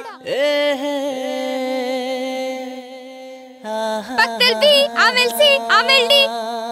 ಪಕ್ಕದಲ್ಲಿ ಬಿ ಆಮೇಲೆ ಸಿ ಆಮೇಲೆ ಡಿ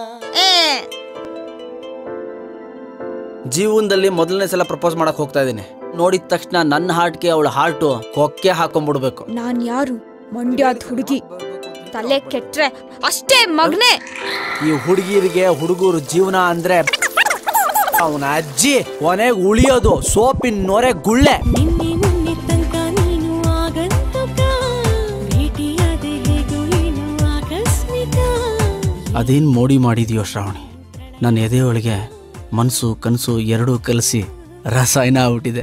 ಜೀವನದಲ್ಲಿ ಮೊದಲನೇ ಸಲ ಪ್ರಪೋಸ್ ಮಾಡಕ್ ಹೋಗ್ತಾ ಇದ್ದೀನಿ ನೋಡಿದ ತಕ್ಷಣ ನನ್ನ ಹಾರ್ಟ್ಗೆ ಅವಳ ಹಾರ್ಟು ಕೊಕ್ಕೆ ಹಾಕೊಂಡ್ಬಿಡ್ಬೇಕು ನಾನ್ ಯಾರು ಮಂಡ್ಯದ ಹುಡುಗಿ ತಲೆ ಕೆಟ್ರೆ ಅಷ್ಟೇ ಮಗ್ನೆ ಈ ಹುಡುಗಿರಿಗೆ ಹುಡುಗರು ಜೀವನ ಅಂದ್ರೆ ಅವನ ಅಜ್ಜಿ ಕೊನೆಗೆ ಉಳಿಯೋದು ಸೋಪಿನ ನೊರೆ ಗುಳ್ಳೆ ನಿನ್ನೆ ಮೊನ್ನೆ ತನಕ ನೀನು ಆಗಂತಕ ಭೇಟಿಯಾದೆ ಹೇಗೂ ಏನು ಆಕಸ್ಮಿಕ ಅದೇನ್ ಮೋಡಿ ಮಾಡಿದ್ಯೋ ಶ್ರಾವಣಿ ನನ್ನ ಎದೆಯೊಳಗೆ ಮನಸ್ಸು ಕನಸು ಎರಡೂ ಕಲಸಿ ರಸಾಯನ ಆಗ್ಬಿಟ್ಟಿದೆ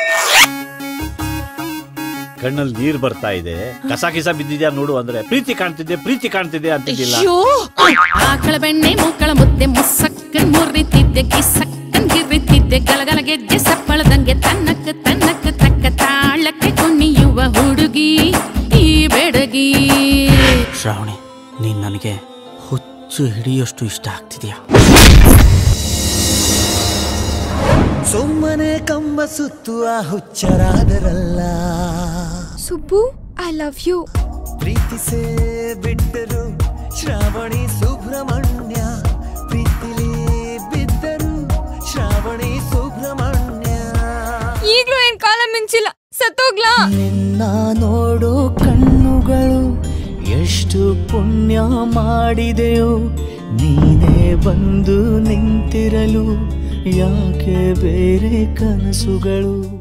ಕಣ್ಣಲ್ಲಿ ನೀರ್ ಬರ್ತಾ ಇದೆ ಕಸ ಕಿಸ ಬಿದ್ದಿದ್ಯಾ ನೋಡು ಅಂದ್ರೆ ಪ್ರೀತಿ ಕಾಣ್ತಿದೆ ಪ್ರೀತಿ ಕಾಣ್ತಿದೆ ಅಂತಿದ್ದಿಲ್ಲ ಆಕಳ ಬೆಣ್ಣೆ ಮೂಕಳ ಮುದ್ದೆ ಮುಸ್ಸಕ್ಕನ್ ಮುರಿತಿದ್ದೆ ಕಿಸಕ್ಕನ್ ಗಿರಿತಿದ್ದೆ ಗಲಗಲ ಗೆಜ್ಜೆ ಸಪ್ಪಳದಂಗೆ ತನ್ನಕ್ಕ ತನ್ನಕ್ಕ ತಕ್ಕ ತಾಳಕ್ಕೆ ಕುಣಿಯುವ ಹುಡುಗಿ ಈ ಬೆಡಗಿ ಶ್ರಾವಣಿ ನೀನ್ ನನಗೆ ಹುಚ್ಚು ಹಿಡಿಯೋಷ್ಟು ಇಷ್ಟ ಆಗ್ತಿದ್ಯಾ ಸುಮ್ಮನೆ ಕಮ್ಮ ಸುತ್ತುವ ಹುಚ್ಚರಾದರಲ್ಲ ಸುಬ್ಬು ಐ ಲವ್ ಯು ಪ್ರೀತಿಸೇ ಬಿಟ್ಟರು ಶ್ರಾವಣಿ ಸುಬ್ರಹ್ಮಣ್ಯ ಪ್ರೀತಿಲಿ ಬಿದ್ದರು ಶ್ರಾವಣಿ ಸುಬ್ರಹ್ಮಣ್ಯ ಈಗ್ಲೂ ಏನ್ ಕಾಲ ಮಿಂಚಿಲ್ಲ ಸತ್ತೋಗ್ಲಾ ನಿನ್ನ ನೋಡು ಕಣ್ಣುಗಳು ಎಷ್ಟು ಪುಣ್ಯ ಮಾಡಿದೆಯೋ ನೀನೇ ಬಂದು ನಿಂತಿರಲು ಯಾಕೆ ಬೇರೆ ಕನಸುಗಳು